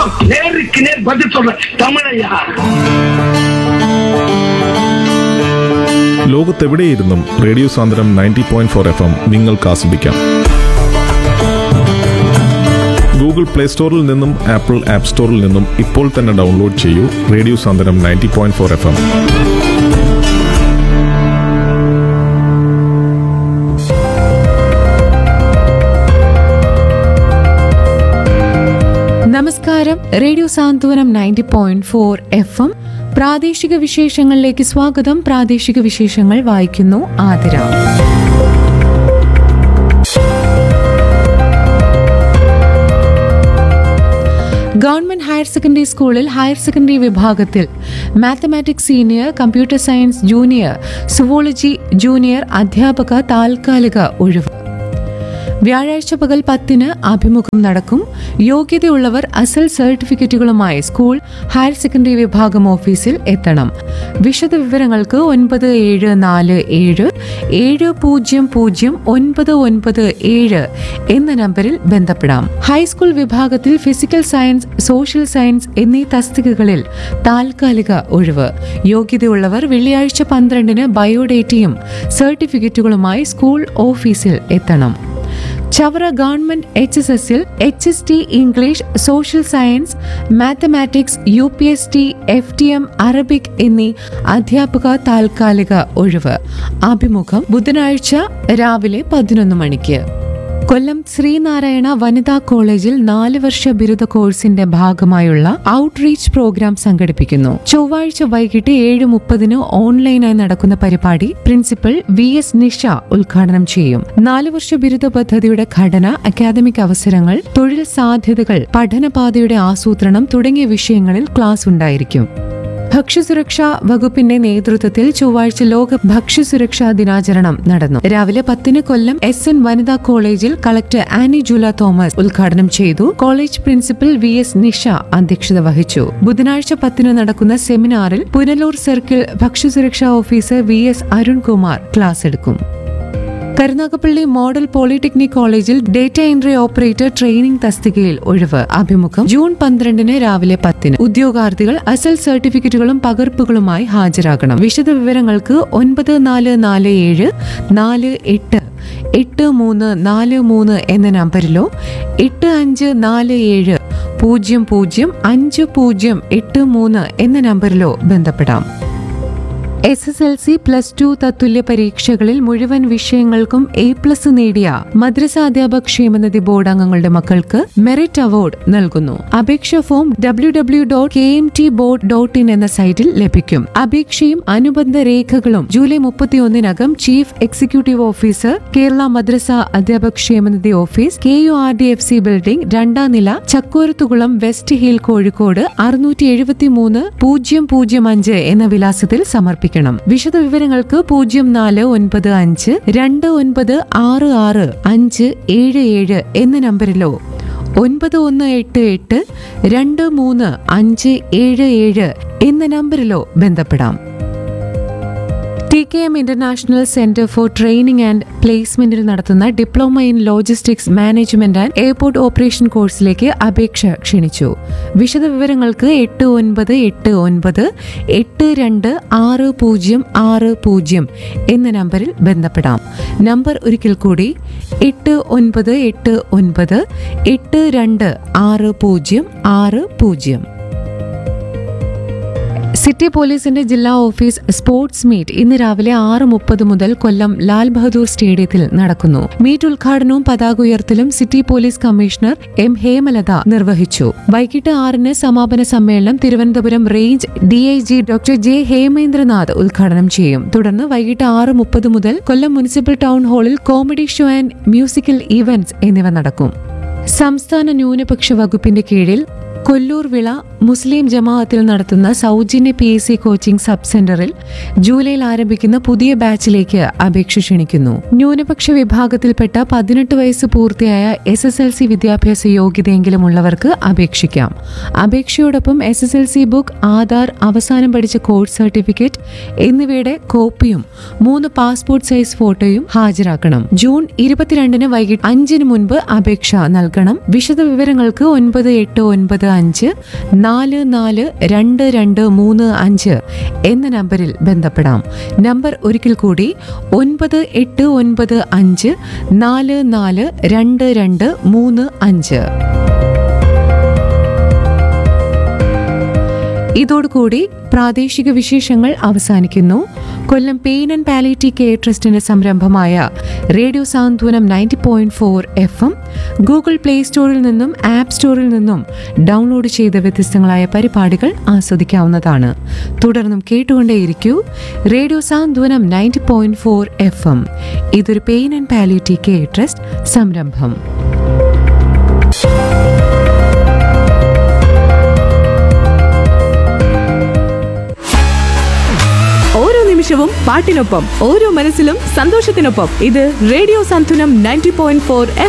யோ, நேருக்கு நேர் பதில் சொல்ற தமிழையா ലോകത്തെവിടെയിരുന്നും radio Sandram ninety point four F M നിങ്ങൾക്ക് ആസ്വദിക്കാം ഗൂഗിൾ പ്ലേ സ്റ്റോറിൽ നിന്നും ആപ്പിൾ ആപ്പ് സ്റ്റോറിൽ നിന്നും ഇപ്പോൾ തന്നെ ഡൗൺലോഡ് ചെയ്യൂ radio Sandram ninety point four F M നമസ്കാരം radio Santhwanam ninety point four F M പ്രാദേശിക വിശേഷങ്ങളിലേക്ക് സ്വാഗതം പ്രാദേശിക വിശേഷങ്ങൾ വായിക്കുന്നു ആതിര ഗവൺമെന്റ് ഹയർ സെക്കൻഡറി സ്കൂളിൽ ഹയർ സെക്കൻഡറി വിഭാഗത്തിൽ mathematics senior computer science junior zoology junior അധ്യാപക താൽക്കാലിക ഒഴിവ് വ്യാഴാഴ്ച പകൽ പത്തിന് അഭിമുഖം നടക്കും യോഗ്യതയുള്ളവർ അസൽ സർട്ടിഫിക്കറ്റുകളുമായി സ്കൂൾ ഹയർ സെക്കൻഡറി വിഭാഗം ഓഫീസിൽ എത്തണം വിശദ വിവരങ്ങൾക്ക് ഒൻപത് ഏഴ് നാല് ഏഴ് ഏഴ് പൂജ്യം പൂജ്യം ഒൻപത് ഒൻപത് ഏഴ് എന്ന നമ്പറിൽ ബന്ധപ്പെടാം ഹൈസ്കൂൾ വിഭാഗത്തിൽ ഫിസിക്കൽ സയൻസ് സോഷ്യൽ സയൻസ് എന്നീ തസ്തികകളിൽ താൽക്കാലിക ഒഴിവ് യോഗ്യതയുള്ളവർ വെള്ളിയാഴ്ച പന്ത്രണ്ടിന് ബയോഡേറ്റയും സർട്ടിഫിക്കറ്റുകളുമായി സ്കൂൾ ഓഫീസിൽ എത്തണം ചവറ ഗവൺമെന്റ് എച്ച് എസ് എസിൽ H S T English social science mathematics U P S T F T M Arabic എന്നീ അധ്യാപക താൽക്കാലിക ഒഴിവ് അഭിമുഖം ബുധനാഴ്ച രാവിലെ പതിനൊന്ന് മണിക്ക് കൊല്ലം ശ്രീനാരായണ വനിതാ കോളേജിൽ നാല് വർഷ ബിരുദ കോഴ്സിന്റെ ഭാഗമായുള്ള ഔട്ട്റീച്ച് പ്രോഗ്രാം സംഘടിപ്പിക്കുന്നു ചൊവ്വാഴ്ച വൈകിട്ട് ഏഴ് മുപ്പതിന് ഓൺലൈനായി നടക്കുന്ന പരിപാടി പ്രിൻസിപ്പൽ വി എസ് നിഷ ഉദ്ഘാടനം ചെയ്യും നാല് വർഷ ബിരുദ പദ്ധതിയുടെ ഘടന അക്കാദമിക് അവസരങ്ങൾ തൊഴിൽ സാധ്യതകൾ പഠനപാതയുടെ ആസൂത്രണം തുടങ്ങിയ വിഷയങ്ങളിൽ ക്ലാസ് ഉണ്ടായിരിക്കും ഭക്ഷ്യസുരക്ഷാ വകുപ്പിന്റെ നേതൃത്വത്തിൽ ചൊവ്വാഴ്ച ലോക ഭക്ഷ്യസുരക്ഷാ ദിനാചരണം നടന്നു രാവിലെ പത്തിന് കൊല്ലം എസ് എൻ വനിതാ കോളേജിൽ കളക്ടർ ആനി ജൂല തോമസ് ഉദ്ഘാടനം ചെയ്തു college principal V S Nisha അധ്യക്ഷത വഹിച്ചു ബുധനാഴ്ച പത്തിന് നടക്കുന്ന സെമിനാറിൽ പുനലൂർ സർക്കിൾ ഭക്ഷ്യസുരക്ഷാ officer V S Arunkumar class എടുക്കും കരുനാഗപ്പള്ളി മോഡൽ പോളിടെക്നിക് കോളേജിൽ ഡേറ്റ എൻട്രി ഓപ്പറേറ്റർ ട്രെയിനിംഗ് തസ്തികയിൽ ഒഴിവ് അഭിമുഖം ജൂൺ പന്ത്രണ്ടിന് രാവിലെ പത്തിന് ഉദ്യോഗാർത്ഥികൾ അസൽ സർട്ടിഫിക്കറ്റുകളും പകർപ്പുകളുമായി ഹാജരാകണം വിശദ വിവരങ്ങൾക്ക് ഒൻപത് നാല് നാല് ഏഴ് നാല് എട്ട് എട്ട് മൂന്ന് നാല് മൂന്ന് എന്ന നമ്പറിലോ എട്ട് അഞ്ച് നാല് ഏഴ് പൂജ്യം പൂജ്യം അഞ്ച് പൂജ്യം എട്ട് മൂന്ന് എന്ന നമ്പറിലോ ബന്ധപ്പെടാം S S L C plus two തത്തുല്യ പരീക്ഷകളിൽ മുഴുവൻ വിഷയങ്ങൾക്കും എ പ്ലസ് നേടിയ മദ്രസ അധ്യാപക ക്ഷേമനിധി ബോർഡ് അംഗങ്ങളുടെ മക്കൾക്ക് മെറിറ്റ് അവാർഡ് നൽകുന്നു അപേക്ഷ form W W dot K M T board dot in എന്ന സൈറ്റിൽ ലഭിക്കും അപേക്ഷയും അനുബന്ധ രേഖകളും ജൂലൈ മുപ്പത്തിയൊന്നിനകം ചീഫ് എക്സിക്യൂട്ടീവ് ഓഫീസർ കേരള മദ്രസ അധ്യാപക ക്ഷേമനിധി office K U R D F C building രണ്ടാം നില ചക്കോരത്തുകുളം വെസ്റ്റ് ഹിൽ കോഴിക്കോട് അറുന്നൂറ്റി എഴുപത്തി മൂന്ന് പൂജ്യം പൂജ്യം അഞ്ച് എന്ന വിലാസത്തിൽ സമർപ്പിക്കണം വിശദ വിവരങ്ങൾക്ക് പൂജ്യം നാല് ഒൻപത് അഞ്ച് രണ്ട് ഒൻപത് ആറ് ആറ് അഞ്ച് ഏഴ് ഏഴ് എന്ന നമ്പറിലോ ഒൻപത് ഒന്ന് എട്ട് എട്ട് രണ്ട് മൂന്ന് അഞ്ച് ഏഴ് ഏഴ് എന്ന നമ്പറിലോ ബന്ധപ്പെടാം T K M international centre for training and പ്ലേസ്മെന്റിൽ നടത്തുന്ന diploma in logistics management and airport operation കോഴ്സിലേക്ക് അപേക്ഷ ക്ഷണിച്ചു വിശദ വിവരങ്ങൾക്ക് എട്ട് ഒൻപത് എട്ട് ഒൻപത് എട്ട് രണ്ട് ആറ് പൂജ്യം ആറ് പൂജ്യം എന്ന നമ്പറിൽ ബന്ധപ്പെടാം നമ്പർ ഒരിക്കൽ കൂടി എട്ട് ഒൻപത് എട്ട് ഒൻപത് എട്ട് രണ്ട് ആറ് പൂജ്യം ആറ് പൂജ്യം സിറ്റി പോലീസിന്റെ ജില്ലാ ഓഫീസ് സ്പോർട്സ് മീറ്റ് ഇന്ന് രാവിലെ ആറ് മുപ്പത് മുതൽ കൊല്ലം ലാൽ ബഹദൂർ സ്റ്റേഡിയത്തിൽ നടക്കുന്നു മീറ്റ് ഉദ്ഘാടനവും പതാക ഉയർത്തലും city police commissioner M Hemalatha നിർവഹിച്ചു വൈകിട്ട് ആറിന് സമാപന സമ്മേളനം Thiruvananthapuram range DIG doctor J Hemendranath ഉദ്ഘാടനം ചെയ്യും തുടർന്ന് വൈകിട്ട് ആറ് മുപ്പത് മുതൽ കൊല്ലം മുനിസിപ്പൽ ടൗൺ ഹാളിൽ comedy show and musical events എന്നിവ നടക്കും സംസ്ഥാന ന്യൂനപക്ഷ വകുപ്പിന്റെ കീഴിൽ കൊല്ലൂർ വിള മുസ്ലിം ജമാഅത്തിൽ നടത്തുന്ന സൗജന്യ P S C coaching sub സെന്ററിൽ ജൂലൈയിൽ ആരംഭിക്കുന്ന പുതിയ ബാച്ചിലേക്ക് അപേക്ഷ ക്ഷണിക്കുന്നു ന്യൂനപക്ഷ വിഭാഗത്തിൽപ്പെട്ട പതിനെട്ട് വയസ്സ് പൂർത്തിയായ എസ് എസ് എൽ സി വിദ്യാഭ്യാസ യോഗ്യതയെങ്കിലും ഉള്ളവർക്ക് അപേക്ഷിക്കാം അപേക്ഷയോടൊപ്പം S S L C book Aadhaar അവസാനം പഠിച്ച കോഴ്സ് സർട്ടിഫിക്കറ്റ് എന്നിവയുടെ കോപ്പിയും മൂന്ന് പാസ്പോർട്ട് സൈസ് ഫോട്ടോയും ഹാജരാക്കണം ജൂൺ ഇരുപത്തിരണ്ടിന് വൈകിട്ട് അഞ്ചിന് മുൻപ് അപേക്ഷ നൽകണം വിശദ വിവരങ്ങൾക്ക് ഒൻപത് എട്ട് ഒൻപത് അഞ്ച് നാല് നാല് രണ്ട് രണ്ട് മൂന്ന് അഞ്ച് എന്ന നമ്പറിൽ ബന്ധപ്പെടാം നമ്പർ ഒരിക്കൽ കൂടി ഒൻപത് എട്ട് ഒൻപത് അഞ്ച് നാല് നാല് രണ്ട് രണ്ട് മൂന്ന് അഞ്ച് ഇതോടുകൂടി പ്രാദേശിക വിശേഷങ്ങൾ അവസാനിക്കുന്നു Kollam pain and palliative care ട്രസ്റ്റിന്റെ സംരംഭമായ radio Santhwanam ninety point four F M Google play സ്റ്റോറിൽ നിന്നും ആപ്പ് സ്റ്റോറിൽ നിന്നും ഡൗൺലോഡ് ചെയ്ത വ്യത്യസ്തങ്ങളായ പരിപാടികൾ ആസ്വദിക്കാവുന്നതാണ് തുടർന്നും കേട്ടുകൊണ്ടേയിരിക്കൂ radio Santhwanam ninety point four F M ഇതൊരു pain and palliative care trust സംരംഭം ഓരോ നിമിഷവും പാട്ടിനൊപ്പം ഓരോ മനസ്സിലും സന്തോഷത്തിനൊപ്പം ഇത് radio Santhwanam ninety point four